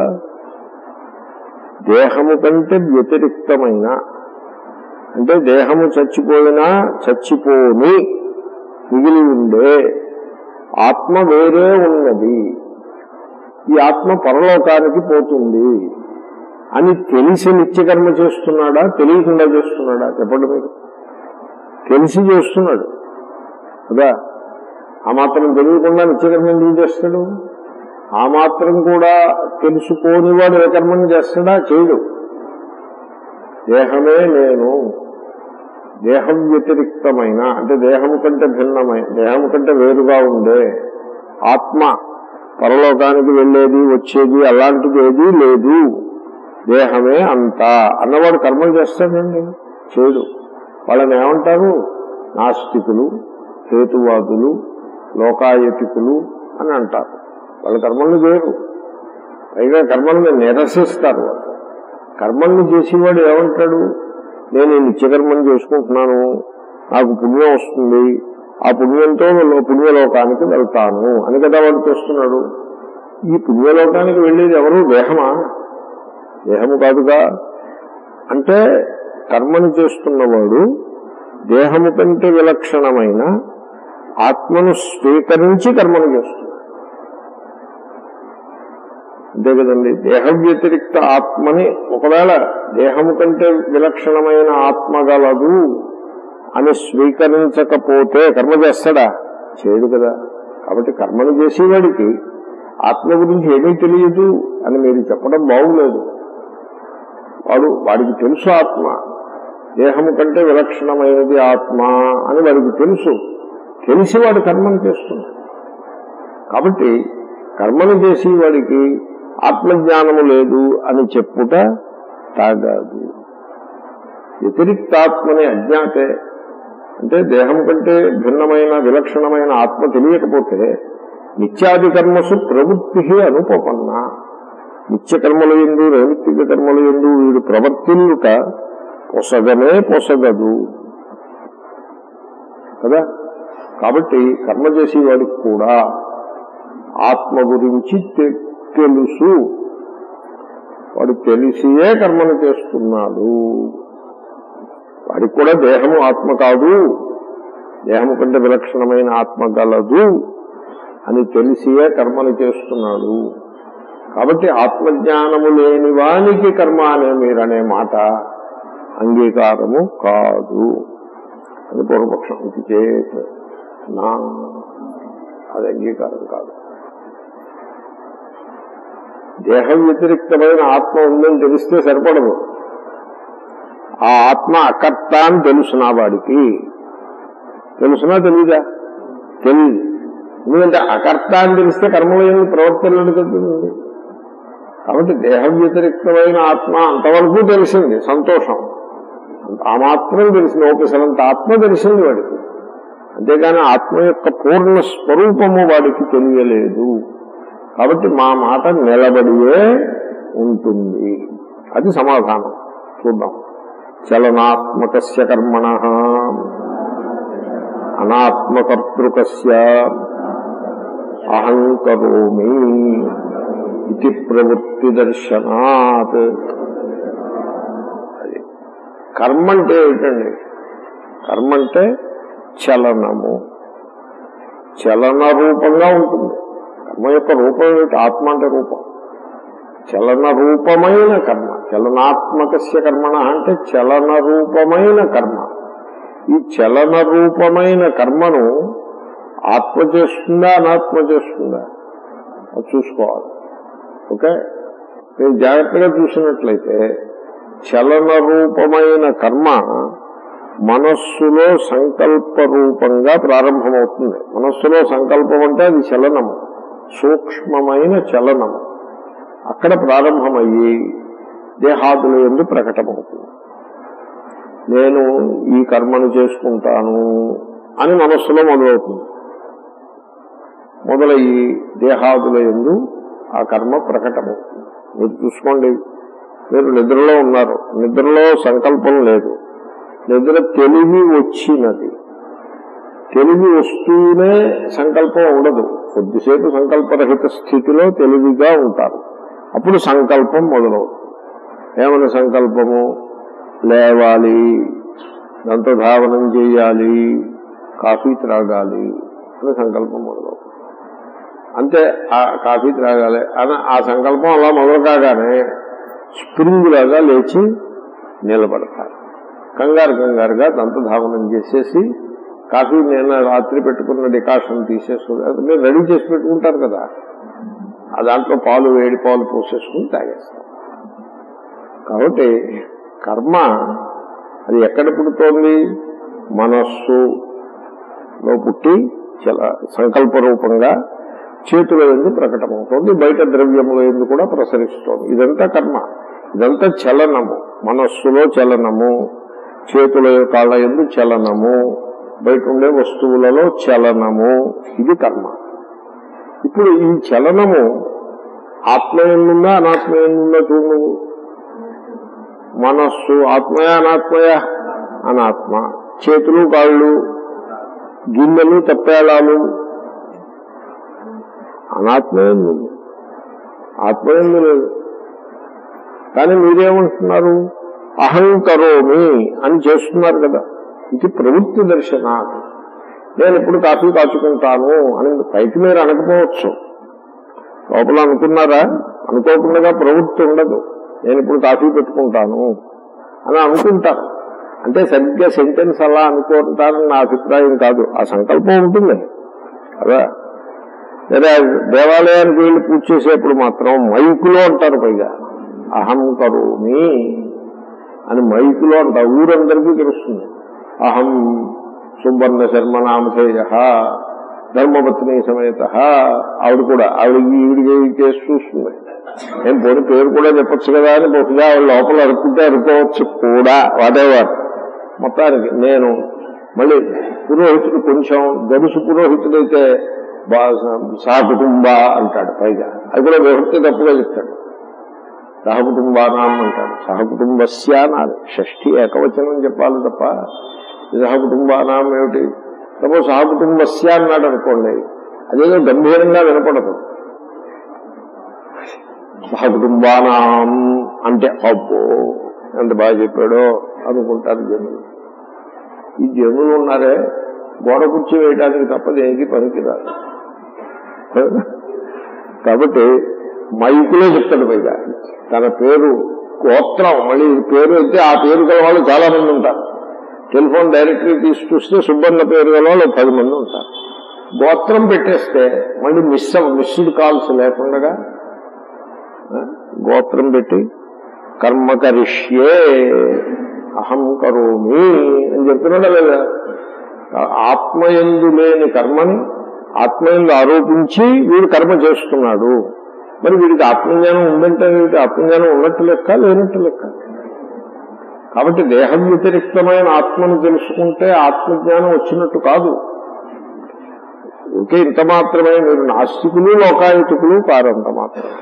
దేహము కంటే వ్యతిరిక్తమైన అంటే దేహము చచ్చిపోయినా చచ్చిపోని మిగిలి ఉండే ఆత్మ వేరే ఉన్నది ఈ ఆత్మ పరలోకానికి పోతుంది అని తెలిసి నిత్యకర్మ చేస్తున్నాడా తెలియకుండా చేస్తున్నాడా చెప్పండి మీరు తెలిసి చేస్తున్నాడు కదా ఆ మాత్రం తెలియకుండా నిత్యకర్మ ఎందుకు చేస్తాడు ఆ మాత్రం కూడా తెలుసుకోని వాడు ఏ కర్మని చేస్తాడా చేయడు దేహమే నేను దేహం వ్యతిరిక్తమైన అంటే దేహము కంటే భిన్నమైన దేహము కంటే వేరుగా ఉండే ఆత్మ పరలోకానికి వెళ్ళేది వచ్చేది అలాంటిది ఏదీ లేదు దేహమే అంతా అన్నవాడు కర్మలు చేస్తాడండి చేయడు వాళ్ళని ఏమంటారు నాస్తికులు హేతువాదులు లోకాయతికులు అని అంటారు వాళ్ళ కర్మల్ని చేయరు పైగా కర్మల్ని నిరసిస్తారు వాళ్ళు కర్మల్ని చేసేవాడు ఏమంటాడు నేను ఈ నిత్యకర్మం చేసుకుంటున్నాను నాకు పుణ్యం వస్తుంది ఆ పుణ్యంతో లో- పుణ్యలోకానికి వెళ్తాను అని కదా వాడు చేస్తున్నాడు ఈ పుణ్యలోకానికి వెళ్ళేది ఎవరు దేహమా దేహము కాదుగా అంటే కర్మను చేస్తున్నవాడు దేహము కంటే విలక్షణమైన ఆత్మను స్వీకరించి కర్మను చేస్తున్నాడు అంతే కదండి దేహ వ్యతిరిక్త ఆత్మని ఒకవేళ దేహము కంటే విలక్షణమైన ఆత్మ గలదు అని స్వీకరించకపోతే కర్మ చేస్తాడా చేయడు కదా కాబట్టి కర్మను చేసేవాడికి ఆత్మ గురించి ఏమీ తెలియదు అని మీరు చెప్పడం బాగులేదు వాడు వాడికి తెలుసు ఆత్మ దేహము కంటే విలక్షణమైనది ఆత్మ అని వాడికి తెలుసు తెలిసి వాడు కర్మను చేస్తున్నాడు కాబట్టి కర్మను చేసి వాడికి ఆత్మజ్ఞానము లేదు అని చెప్పుట తాగాదు వ్యతిరిక్తాత్మని అజ్ఞాతే అంటే దేహం కంటే భిన్నమైన విలక్షణమైన ఆత్మ తెలియకపోతే నిత్యాది కర్మసు ప్రవృత్తి అనుపపన్న నిత్య కర్మలు ఎందు నైమిత్తిక కర్మలు ఎందు వీడు ప్రవర్తిల్లుట పొసగనే పొసగదు కదా కాబట్టి కర్మ చేసేవాడికి కూడా ఆత్మ గురించి తె- తెలుసు వాడు తెలిసియే కర్మను చేస్తున్నాడు వాడికి కూడా దేహము ఆత్మ కాదు దేహము కంటే విలక్షణమైన ఆత్మ గలదు అని తెలిసియే కర్మను చేస్తున్నాడు కాబట్టి ఆత్మజ్ఞానము లేని వానికి కర్మ అనే మీరనే మాట అంగీకారము కాదు అది పూర్వపక్షం ఇది చేత నా అది అంగీకారం కాదు దేహం వ్యతిరిక్తమైన ఆత్మ ఉందని తెలిస్తే సరిపడదు ఆ ఆత్మ అకర్త అని తెలుసునా వాడికి తెలుసునా తెలీదా తెలియదు ఎందుకంటే అకర్త అని తెలిస్తే కర్మలో ఏమి ప్రవర్తనలు చెప్తుంది కాబట్టి దేహ వ్యతిరిక్తమైన ఆత్మ అంతవరకు తెలిసింది సంతోషం ఆ మాత్రం తెలిసింది ఓపెసలంత ఆత్మ తెలిసింది వాడికి అంతేగాని ఆత్మ యొక్క పూర్ణ స్వరూపము వాడికి తెలియలేదు కాబట్టి మా మాట నిలబడియే ఉంటుంది అది సమాధానం చూద్దాం చలనాత్మకస్య కర్మణ అనాత్మకర్తృకస్య అహం కరోమి ఇది ప్రవృత్తి దర్శనాత్ అది కర్మ అంటే ఏమిటండి కర్మ అంటే చలనము చలన రూపంగా ఉంటుంది కర్మ యొక్క రూపం ఏమిటి ఆత్మ అంటే రూపం చలన రూపమైన కర్మ చలనాత్మకస్య కర్మణ అంటే చలన రూపమైన కర్మ ఈ చలన రూపమైన కర్మను ఆత్మ చేస్తుందా అనాత్మ చేస్తుందా అది చూసుకోవాలి ఓకే మీరు జాగ్రత్తగా చూసినట్లయితే చలన రూపమైన కర్మ మనస్సులో సంకల్ప రూపంగా ప్రారంభమవుతుంది మనస్సులో సంకల్పం అంటే అది చలనము సూక్ష్మమైన చలనము అక్కడ ప్రారంభమయ్యి దేహాదుల ఎందు ప్రకటమవుతుంది నేను ఈ కర్మను చేసుకుంటాను అని మనస్సులో మొదలవుతుంది మొదలయ్యి దేహాదుల ఎందు ఆ కర్మ ప్రకటమవుతుంది మీరు చూసుకోండి మీరు నిద్రలో ఉన్నారు నిద్రలో సంకల్పం లేదు నిద్ర తెలివి వచ్చినది తెలివి వస్తూనే సంకల్పం ఉండదు కొద్దిసేపు సంకల్పరహిత స్థితిలో తెలివిగా ఉంటారు అప్పుడు సంకల్పం మొదలవుతుంది ఏమన్నా సంకల్పము లేవాలి దంతధావనం చేయాలి కాఫీ త్రాగాలి అని సంకల్పం మొదలవుతుంది అంతే ఆ కాఫీ త్రాగాలి అని ఆ సంకల్పం అలా మొదలు కాగానే స్ప్రింగ్ లాగా లేచి నిలబడతారు కంగారు కంగారుగా దంతధావనం చేసేసి కాఫీ నేను రాత్రి పెట్టుకున్న డికాషన్ తీసేసుకుని అది మీరు రెడీ చేసి పెట్టుకుంటారు కదా ఆ దాంట్లో పాలు వేడి పాలు పోసేసుకుని తాగేస్తారు కాబట్టి కర్మ అది ఎక్కడ పుడుతోంది మనస్సులో పుట్టి చాలా సంకల్ప రూపంగా చేతుల ఎందు ప్రకటమవుతోంది బయట ద్రవ్యముల ఎందు కూడా ప్రసరిస్తోంది ఇదంతా కర్మ ఇదంతా చలనము మనస్సులో చలనము చేతుల కాళ్ళ ఎందు చలనము బయట ఉండే వస్తువులలో చలనము ఇది కర్మ ఇప్పుడు ఈ చలనము ఆత్మయందుందా అనాత్మయందుందా చూడు నువ్వు మనస్సు ఆత్మయ అనాత్మయ అనాత్మ చేతులు కాళ్ళు గిన్నెలు తప్పేళాలు అనాత్మయందు ఆత్మయందు లేదు కానీ మీరేమంటున్నారు అహం కరోమి అని చేస్తున్నారు కదా ఇది ప్రవృత్తి దర్శన నేను ఇప్పుడు కాఫీ కాచుకుంటాను అని పైకి మీరు అనకపోవచ్చు లోపల అనుకున్నారా అనుకోకుండా ప్రవృత్తి ఉండదు నేను ఇప్పుడు కాఫీ పెట్టుకుంటాను అని అనుకుంటారు అంటే సరిగ్గా సెంటెన్స్ అలా అనుకుంటారని నా అభిప్రాయం కాదు ఆ సంకల్పం ఉంటుంది కదా లేదా దేవాలయానికి వెళ్ళి పూజ చేసేప్పుడు మాత్రం మైకులో అంటారు పైగా అహం కరోమి అని మైకులో అంటారు ఊరందరికీ తెలుస్తుంది అహం సుబ్బర్ణ శర్మ నామధేయ ధర్మపత్ని సమేత ఆవిడ కూడా ఆవిడకి ఈవిడికి కేసు చూస్తుంది నేను పోనీ పేరు కూడా చెప్పొచ్చు కదా అని బహుశా ఆవిడ లోపల అరుక్కుంటే అరుకోవచ్చు కూడా వాటెవర్ మొత్తానికి నేను మళ్ళీ పురోహితుడు కొంచెం గడుసు పురోహితుడైతే సహకుటుంబ అంటాడు పైగా అది కూడా విభక్తి తప్పుగా చెప్తాడు సహకుటుంబానాం అంటాడు సహకుటుంబస్య అనాలి షష్ఠి ఏకవచనం చెప్పాలి తప్ప సహకుటుంబానాం ఏమిటి సపోజ్ సహకుటుంబస్య అన్నాడు అనుకోండి అదేదో గంభీరంగా వినపడదు సహకుటుంబానాం అంటే అబ్బో ఎంత బాగా చెప్పాడో అనుకుంటారు జనులు ఈ జనులు ఉన్నారే గోడ కుర్చీ వేయడానికి తప్ప దేనికి పనికిరాదు కాబట్టి మైకులో చెప్తాడు పైగా తన పేరు గోత్రం మళ్ళీ పేరు అయితే ఆ పేరు గల వాళ్ళు చాలా మంది ఉంటారు టెలిఫోన్ డైరెక్టరీ తీసి చూస్తే సుబ్బన్న పేరు గల వాళ్ళు పది మంది ఉంటారు గోత్రం పెట్టేస్తే మళ్ళీ మిస్ మిస్డ్ కాల్స్ లేకుండా ఆ, గోత్రం పెట్టి కర్మ కరిష్యే అహం కరోమి అని చెప్తున్నాడా లేదా ఆత్మయందు లేని కర్మని ఆత్మయందు ఆరోపించి వీడు కర్మ చేస్తున్నాడు మరి వీడికి ఆత్మజ్ఞానం ఉందంటే వీడికి ఆత్మజ్ఞానం ఉన్నట్టు లెక్క లేనట్టు లెక్క కాబట్టి దేహం వ్యతిరిక్తమైన ఆత్మను తెలుసుకుంటే ఆత్మజ్ఞానం వచ్చినట్టు కాదు ఓకే ఇంత మాత్రమే మీరు నాస్తికులు లోకాయుతికులు కారంత మాత్రమే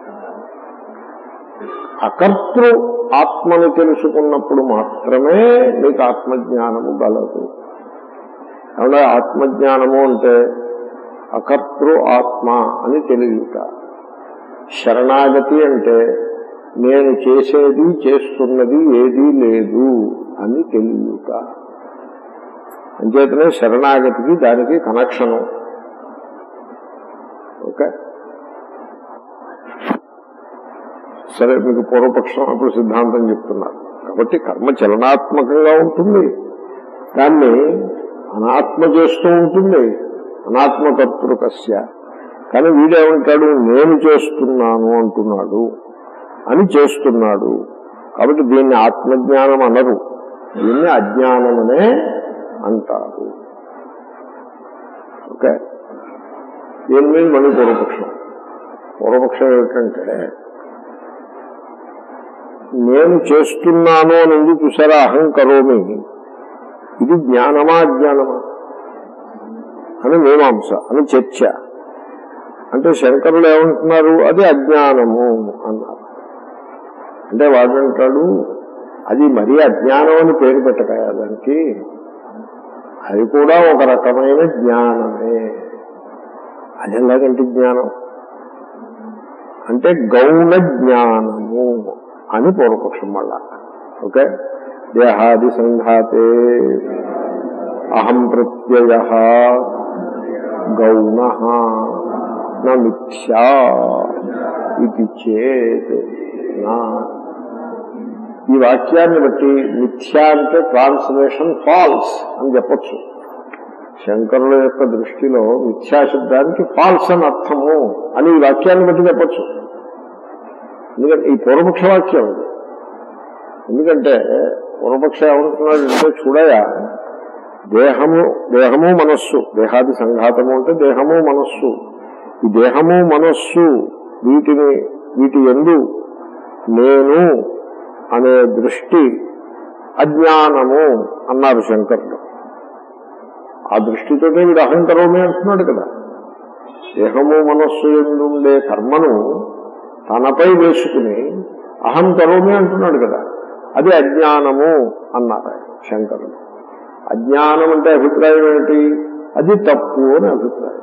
అకర్తృ ఆత్మను తెలుసుకున్నప్పుడు మాత్రమే మీకు ఆత్మజ్ఞానము గలదు కాబట్టి ఆత్మజ్ఞానము అంటే అకర్తృ ఆత్మ అని తెలియట శరణాగతి అంటే నేను చేసేది చేస్తున్నది ఏదీ లేదు అని తెలియట అంచేతనే శరణాగతికి దానికి కనెక్షను ఓకే సరే మీకు పూర్వపక్షం అప్పుడు సిద్ధాంతం చెప్తున్నారు కాబట్టి కర్మ చలనాత్మకంగా ఉంటుంది దాన్ని అనాత్మ చేస్తూ ఉంటుంది అనాత్మకర్తృకస్య కానీ వీడేమంటాడు నేను చేస్తున్నాను అంటున్నాడు అని చేస్తున్నాడు కాబట్టి దీన్ని ఆత్మజ్ఞానం అనరు దీన్ని అజ్ఞానమనే అంటారు ఓకే దీని మీద మళ్ళీ పూర్వపక్షం పూర్వపక్షం ఏమిటంటే నేను చేస్తున్నాను అని ఉంది చూసారా అహం కరోమి ఇది జ్ఞానమా అజ్ఞానమా అని మీమాంస అని చర్చ అంటే శంకరులు ఏమంటున్నారు అది అజ్ఞానము అన్నారు అంటే వాడంటాడు అది మరీ అజ్ఞానం అని పేరు పెట్టకాయ దానికి అది కూడా ఒక రకమైన జ్ఞానమే అది ఎలాగంటే జ్ఞానం అంటే గౌణ జ్ఞానము అని పూర్వపక్షం మళ్ళా ఓకే దేహాది సంఘాతే అహం ప్రత్యయ గౌణ నా మిథ్యా ఇది చేత్ నా ఈ వాక్యాన్ని బట్టి మిథ్యా అంటే ట్రాన్స్లేషన్ ఫాల్స్ అని చెప్పొచ్చు శంకరుల యొక్క దృష్టిలో మిథ్యా శబ్దానికి ఫాల్స్ అని అర్థము అని ఈ వాక్యాన్ని బట్టి చెప్పొచ్చు ఎందుకంటే ఈ పూర్వపక్ష వాక్యం ఇది ఎందుకంటే పూర్వపక్ష ఏమంటున్నాడు అంటే చూడయా దేహము దేహము మనస్సు దేహాది సంఘాతము అంటే దేహము మనస్సు ఈ దేహము మనస్సు వీటిని వీటి ఎందు నేను అనే దృష్టి అజ్ఞానము అన్నారు శంకరుడు ఆ దృష్టితోనే వీడు అహంకరమే అంటున్నాడు కదా దేహము మనస్సు ఎందుండే కర్మను తనపై వేసుకుని అహం కరోమి అంటున్నాడు కదా అది అజ్ఞానము అన్నారు ఆయన శంకరుడు అజ్ఞానం అంటే అభిప్రాయం ఏమిటి అది తప్పు అని అభిప్రాయం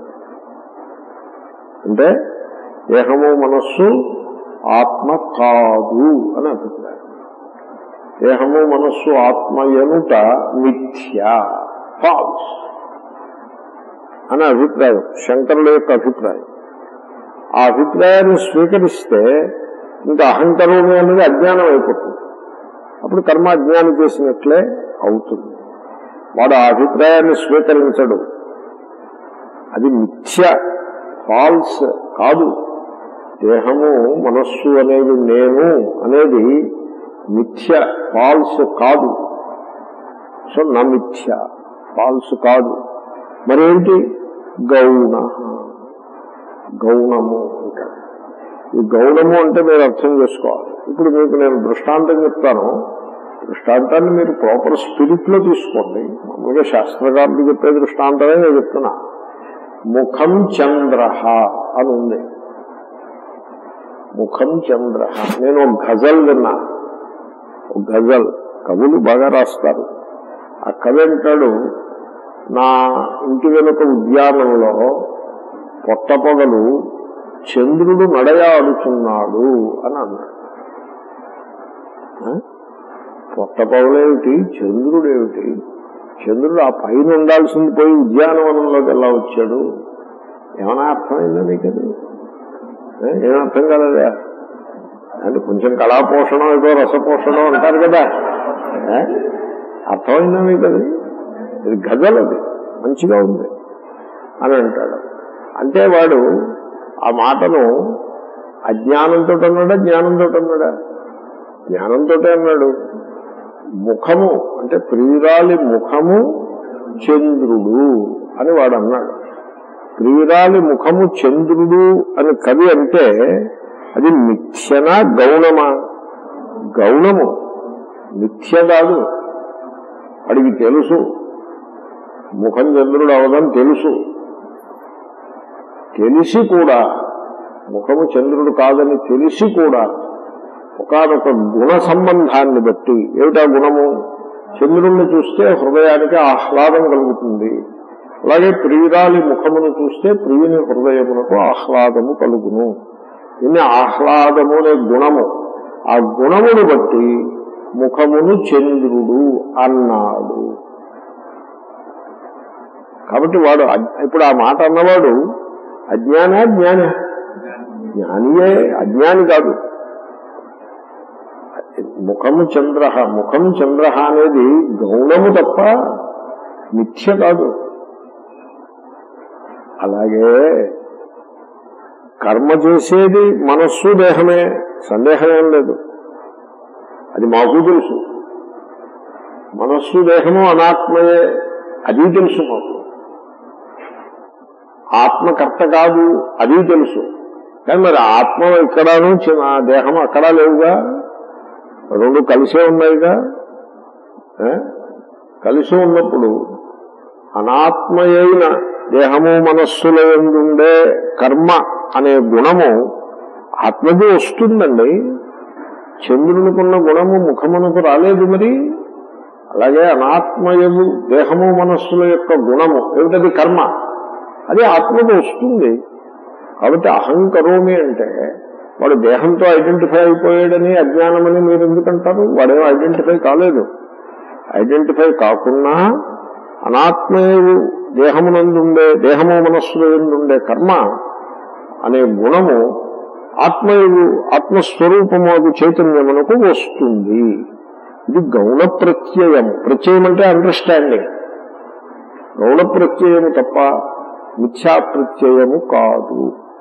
అంటే దేహము మనస్సు ఆత్మ కాదు అని అభిప్రాయం దేహము మనస్సు ఆత్మ ఎనుట మిథ్య ఫాల్స్ అని అభిప్రాయం శంకరుల యొక్క అభిప్రాయం ఆ అభిప్రాయాన్ని స్వీకరిస్తే ఇంకా అహంకరమే అనేది అజ్ఞానం అయిపోతుంది అప్పుడు కర్మ అజ్ఞానం చేసినట్లే అవుతుంది వాడు ఆ అభిప్రాయాన్ని స్వీకరించడు అది మిథ్య ఫాల్స్ కాదు దేహము మనస్సు అనేది నేను అనేది మిథ్య ఫాల్స్ కాదు సో నా మిథ్య ఫాల్స్ కాదు మరేంటి గౌణ గౌణము అంటాడు ఈ గౌణము అంటే మీరు అర్థం చేసుకోవాలి ఇప్పుడు మీకు నేను దృష్టాంతం చెప్తాను దృష్టాంతాన్ని మీరు ప్రాపర్ స్పిరిట్ లో తీసుకోండి మామూలుగా శాస్త్రకారులు చెప్పే దృష్టాంతమే నేను చెప్తున్నా ముఖం చంద్ర అని ఉంది ముఖం చంద్ర నేను ఒక గజల్ విన్నా ఒక గజల్ కవులు బాగా రాస్తారు ఆ కవి అంటాడు నా ఇంటి వెనుక ఉద్యానంలో పొట్టపొగలు చంద్రుడు నడయాడుచున్నాడు అని అన్నాడు ఆ? పొట్టపొగలేమిటి చంద్రుడేమిటి చంద్రుడు ఆ పైన ఉండాల్సింది పోయి ఉద్యానవనంలోకి ఎలా వచ్చాడు ఏమైనా అర్థమైందా మీకు అది ఏ? ఏం అర్థం కాలేదా అంటే కొంచెం కళాపోషణం ఏదో రసపోషణం అంటారు కదా ఏ? అర్థమైందా మీకు అది ఇది గజల్ అది మంచిగా ఉంది అని అంటాడు అంటే వాడు ఆ మాటను అజ్ఞానంతో అన్నాడా జ్ఞానంతో అన్నాడా జ్ఞానంతో అన్నాడు ముఖము అంటే ప్రియురాలి ముఖము చంద్రుడు అని వాడు అన్నాడు ప్రియురాలి ముఖము చంద్రుడు అని కవి అంటే అది మిథ్యనా గౌణమా గౌణము మిథ్య కాదు వాడికి తెలుసు ముఖం చంద్రుడు అవదని తెలుసు తెలిసి కూడా ముఖము చంద్రుడు కాదని తెలిసి కూడా ఒకనొక గుణ సంబంధాన్ని బట్టి ఏమిటా గుణము చంద్రుణ్ణి చూస్తే హృదయానికి ఆహ్లాదం కలుగుతుంది అలాగే ప్రియురాలి ముఖమును చూస్తే ప్రియుని హృదయమునకు ఆహ్లాదము కలుగును దీన్ని ఆహ్లాదము అనే గుణము ఆ గుణమును బట్టి ముఖమును చంద్రుడు అన్నాడు కాబట్టి వాడు అజ్- ఇప్పుడు ఆ మాట అన్నవాడు అజ్ఞాన జ్ఞాన జ్ఞానియే అజ్ఞాని కాదు ముఖము చంద్ర ముఖం చంద్ర అనేది గౌణము తప్ప మిథ్య కాదు అలాగే కర్మ చేసేది మనస్సు దేహమే సందేహం ఏం లేదు అది మాకు తెలుసు మనస్సు దేహము అనాత్మయే అది తెలుసు మాకు ఆత్మకర్త కాదు అది తెలుసు కానీ మరి ఆత్మ ఇక్కడను చిన్న దేహం అక్కడ లేవుగా రెండు కలిసే ఉన్నాయిగా ఏ? కలిసి ఉన్నప్పుడు అనాత్మయైన దేహము మనస్సుల ఉండే కర్మ అనే గుణము ఆత్మకి వస్తుందండి చంద్రునికున్న గుణము ముఖమునకు రాలేదు మరి అలాగే అనాత్మయము దేహము మనస్సుల యొక్క గుణము ఏమిటది కర్మ అది ఆత్మకు వస్తుంది కాబట్టి అహంకరోమి అంటే వాడు దేహంతో ఐడెంటిఫై అయిపోయాడని అజ్ఞానమని మీరు ఎందుకంటారు వాడేం ఐడెంటిఫై కాలేదు ఐడెంటిఫై కాకున్నా అనాత్మయు దేహమునందుండే దేహము మనస్సులో ఉండే కర్మ అనే గుణము ఆత్మయు ఆత్మస్వరూపము చైతన్యమునకు వస్తుంది ఇది గౌణ ప్రత్యయం ప్రత్యయం అంటే అండర్స్టాండింగ్ గౌణ ప్రత్యయము తప్ప మిథ్యా ప్రత్యయము కాదు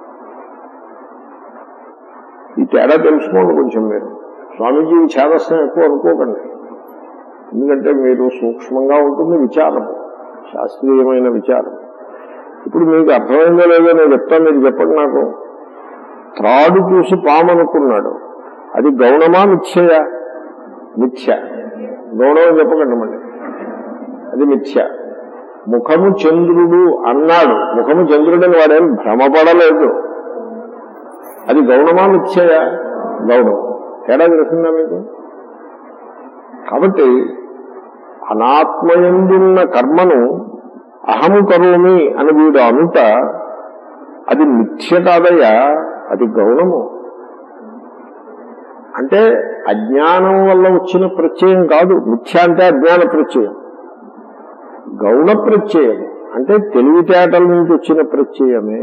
ఈ తేడా తెలుసుకోండి కొంచెం మీరు స్వామీజీ ఈ ఛేదస్సం ఎక్కువ అనుకోకండి ఎందుకంటే మీరు సూక్ష్మంగా ఉంటుంది విచారం శాస్త్రీయమైన విచారం ఇప్పుడు మీకు అర్థమైందో లేదో నేను చెప్తాను మీరు చెప్పండి నాకు త్రాడు చూసి పాము అనుకున్నాడు అది గౌణమా మిథ్యయా మిథ్య గౌణం చెప్పకండి మళ్ళీ అది మిథ్య ముఖము చంద్రుడు అన్నాడు ముఖము చంద్రుడని వాడేం భ్రమపడలేదు అది గౌణమా మిథ్యయా గౌణం తేడా తెలిసిందా మీకు కాబట్టి అనాత్మయందున్న కర్మను అహము కరోమి అని వీడు అనుట అది మిథ్య కాదయ్యా అది గౌణము అంటే అజ్ఞానం వల్ల వచ్చిన ప్రత్యయం కాదు మిథ్య అంటే అజ్ఞాన ప్రత్యయం గౌణ ప్రత్యయం అంటే తెలివితేటల నుంచి వచ్చిన ప్రత్యయమే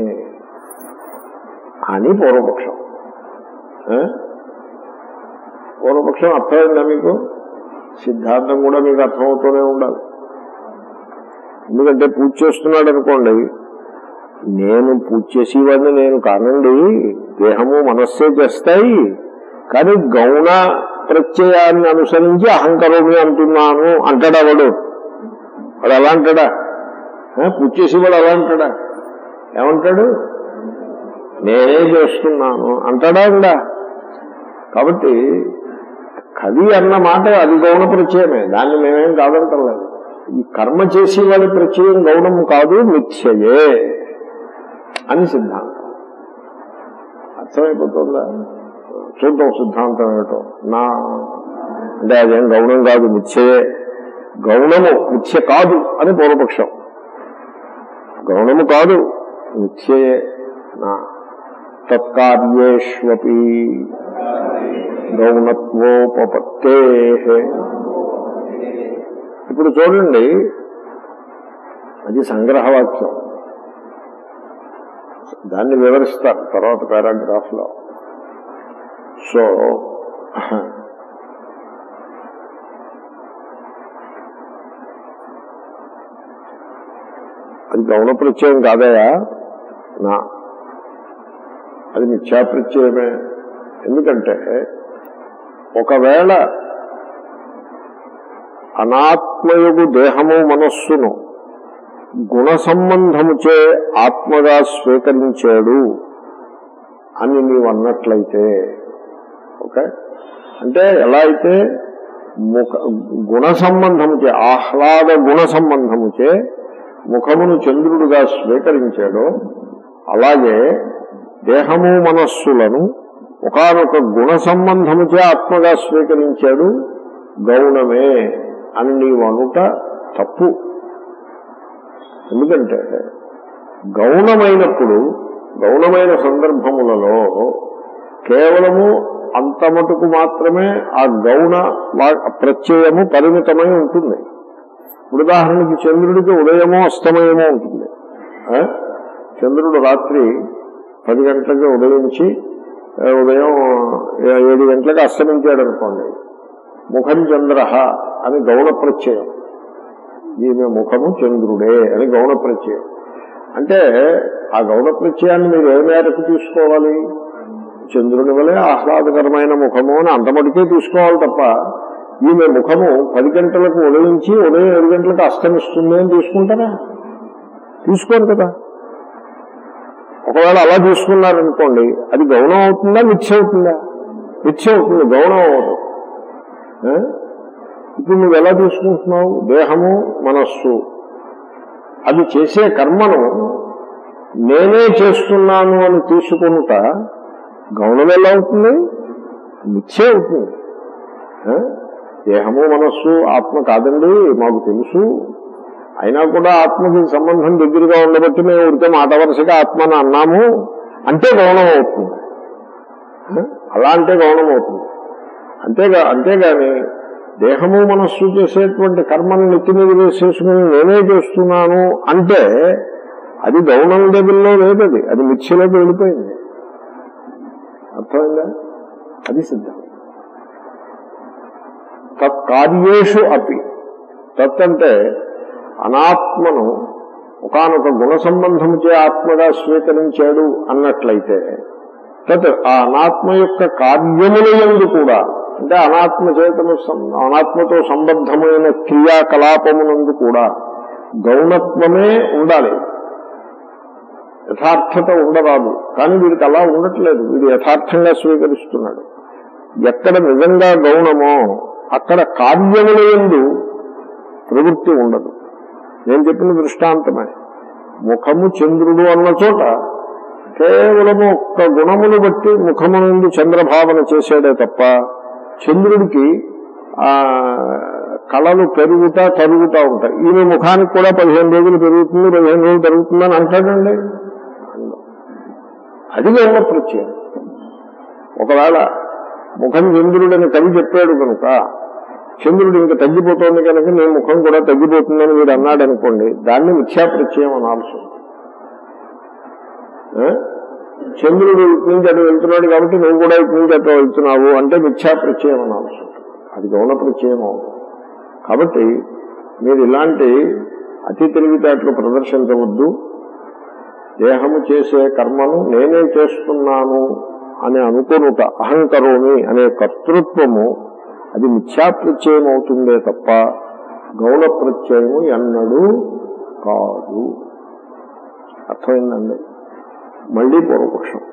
అని పూర్వపక్షం ఆ? పూర్వపక్షం అర్థమైందా మీకు సిద్ధాంతం కూడా మీకు అర్థమవుతూనే ఉండాలి ఎందుకంటే పూజ చేస్తున్నాడు అనుకోండి నేను పూజ చేసేవాడిని నేను కానండి దేహము మనస్సే చేస్తాయి కానీ గౌణ ప్రత్యయాన్ని అనుసరించి అహంకరోమి అంటున్నాను అంటాడా వాడు వాడు అలా అంటాడా ఆ, పూజ చేసేవాడు అలా అంటాడా ఏమంటాడు నేనే చేస్తున్నాను అంటాడా కూడా కాబట్టి కవి అన్న మాట అది గౌణ ప్రత్యయమే దాన్ని మేమేం కాదంటలేదు ఈ కర్మ చేసి వాడి ప్రత్యయం గౌణం కాదు మిథ్యయే అని సిద్ధాంతం అర్థమైపోతుందా చూద్దాం సిద్ధాంతం ఏమిటో నా అంటే అదేం గౌణం కాదు మిథ్యయే గౌణము మిథ్య కాదు అని పూర్వపక్షం గౌణము కాదు మిథ్యయే నా తత్కార్యేష్వపి గౌణత్వోపత్తే ఇప్పుడు చూడండి అది సంగ్రహవాక్యం దాన్ని వివరిస్తారు తర్వాత పారాగ్రాఫ్ లో సో అది గౌణ ప్రత్యయం కాదయా నా అది మిథ్యా ప్రత్యయమే ఎందుకంటే ఒకవేళ అనాత్మయుగు దేహము మనస్సును గుణ సంబంధముచే ఆత్మగా స్వీకరించాడు అని నీవు అన్నట్లయితే ఓకే అంటే ఎలా అయితే ముఖ గుణ సంబంధముచే ఆహ్లాద గుణ సంబంధముచే ముఖమును చంద్రుడుగా స్వీకరించాడో అలాగే దేహము మనస్సులను ఒకనొక గుణ సంబంధముచే ఆత్మగా స్వీకరించాడు గౌణమే అని నీవు అనుట తప్పు ఎందుకంటే గౌణమైనప్పుడు గౌణమైన సందర్భములలో కేవలము అంత మటుకు మాత్రమే ఆ గౌణ వా- ప్రత్యయము పరిమితమై ఉంటుంది ఇప్పుడు ఉదాహరణకి చంద్రుడికి ఉదయమో అస్తమయమో ఉంటుంది ఆ? చంద్రుడు రాత్రి పది గంటలకి ఉదయించి ఆ, ఉదయం ఏ- ఏడు గంటలకు అస్తమించాడు అనుకోండి ముఖం చంద్ర అని గౌణ ప్రత్యయం ఈమె ముఖము చంద్రుడే అని గౌణ ప్రత్యయం అంటే ఆ గౌణ ప్రత్యయాన్ని మీరు ఏ మేరకు తీసుకోవాలి చంద్రుని వలె ఆహ్లాదకరమైన ముఖము అని అంతమటికే తీసుకోవాలి తప్ప ఈమె ముఖము పది గంటలకు ఉదయించి ఉదయం ఏడు గంటలకు అస్తమిస్తుంది అని తీసుకుంటారా తీసుకోరు కదా ఒకవేళ అలా తీసుకున్నారనుకోండి అది గౌణం అవుతుందా మిథ్య అవుతుందా మిథ్య అవుతుంది గౌణం అవుతుంది ఆ? ఇప్పుడు నువ్వు ఎలా తీసుకుంటున్నావు దేహము మనస్సు అది చేసే కర్మను నేనే చేస్తున్నాను అని తీసుకుంటా గౌణం ఎలా అవుతుంది మిథ్యే అవుతుంది ఆ? దేహము మనస్సు ఆత్మ కాదండి మాకు తెలుసు అయినా కూడా ఆత్మకి సంబంధం దగ్గరగా ఉండబట్టి మేము ఉడితే మాట వరుసగా ఆత్మని అన్నాము అంటే గౌణం అవుతుంది ఆ? అలా అంటే గౌణం అవుతుంది అంతేగా అంతేగాని దేహము మనస్సు చేసేటువంటి కర్మను నెత్తి మీద వేసేసుకుని నేనే చేస్తున్నాను అంటే అది గౌణం లెవెల్లో లేదు అది అది మిథ్యలోకి వెళ్ళిపోయింది అర్థమైందా అది సిద్ధం తత్కార్యేషు అపి తత్ అంటే అనాత్మను ఒకనొక గుణ సంబంధముచే ఆత్మగా స్వీకరించాడు అన్నట్లయితే తత్ ఆ అనాత్మ యొక్క కార్యముల యందు కూడా అంటే అనాత్మ చేతను సం- అనాత్మతో సంబద్ధమైన క్రియాకలాపమునందు కూడా గౌణత్వమే ఉండాలి యథార్థత ఉండరాదు కానీ వీడికి అలా ఉండట్లేదు వీడు యథార్థంగా స్వీకరిస్తున్నాడు ఎక్కడ నిజంగా గౌణమో అక్కడ కార్యముల యందు ప్రవృత్తి ఉండదు నేను చెప్పిన దృష్టాంతమే ముఖము చంద్రుడు అన్న చోట కేవలము ఒక్క గుణమును బట్టి ముఖము నుండి చంద్రభావన చేసేదే తప్ప చంద్రుడికి ఆ కళలు పెరుగుతా తరుగుతా ఉంటాయి ఈమె ముఖానికి కూడా పదిహేను రోజులు పెరుగుతుంది పదిహేను రోజులు పెరుగుతుందని అంటాడండి అది గౌణ ప్రత్యయం ఒకవేళ ముఖం చంద్రుడని కవి చెప్పాడు కనుక చంద్రుడు ఇంకా తగ్గిపోతోంది కనుక నీ ముఖం కూడా తగ్గిపోతుందని వీడు అన్నాడు అనుకోండి దాన్ని మిథ్యా ప్రత్యయం అనాల్సి ఉంది. ఆ? చంద్రుడు ఇటు నుంచి అటు వెళ్తున్నాడు కాబట్టి నువ్వు కూడా ఇటు నుంచి అటు వెళ్తున్నావు అంటే మిథ్యా ప్రత్యయం అనాల్సి ఉంటుంది అది గౌణ ప్రత్యయం అవుతుంది కాబట్టి మీరు ఇలాంటి అతి తెలివితేటలు ప్రదర్శించవద్దు దేహము చేసే కర్మను నేనే చేస్తున్నాను అని అనుకొనుట అహంకరోమి అనే కర్తృత్వము అది మిథ్యా ప్రత్యయం అవుతుందే తప్ప గౌణ ప్రత్యయము ఎన్నడూ కాదు అర్థమైందండి మళ్ళీ పూర్వపక్షం